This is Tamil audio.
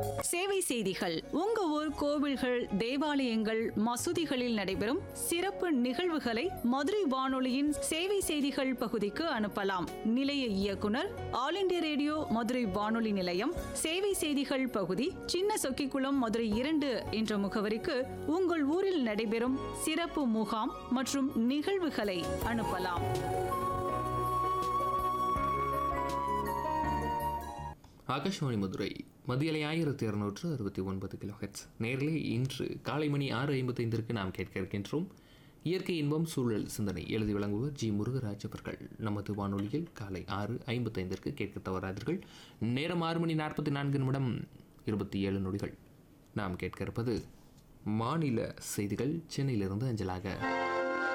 சேவை செய்திகள் உங்க ஊர் கோவில்கள் தேவாலயங்கள் மசூதிகளில் நடைபெறும் சிறப்பு நிகழ்வுகளை மதுரை வானொலியின் சேவை செய்திகள் பகுதிக்கு அனுப்பலாம் நிலைய இயக்குனர் ஆல் இண்டியா ரேடியோ மதுரை வானொலி நிலையம் சேவை செய்திகள் பகுதி சின்ன சொக்கிக்குளம் மதுரை இரண்டு என்ற முகவரிக்கு உங்கள் ஊரில் நடைபெறும் சிறப்பு முகாம் மற்றும் நிகழ்வுகளை அனுப்பலாம் ஆகாஷ்வாணி மதுரை மதியலை ஆயிரத்தி இருநூற்று அறுபத்தி ஒன்பது கிலோஹெட்ஸ் நேரிலே இன்று காலை மணி ஆறு ஐம்பத்தைந்திற்கு நாம் கேட்க இருக்கின்றோம் இயற்கை இன்பம் சூழல் சிந்தனை எழுதி வழங்குவர் ஜி முருகராஜ் அவர்கள் நமது வானொலியில் காலை ஆறு ஐம்பத்தைந்திற்கு கேட்க தவறாதீர்கள் நேரம் ஆறு மணி நாற்பத்தி நான்கு நிமிடம் இருபத்தி ஏழு நொடிகள் நாம் கேட்க இருப்பது மாநில செய்திகள் சென்னையிலிருந்து அஞ்சலாக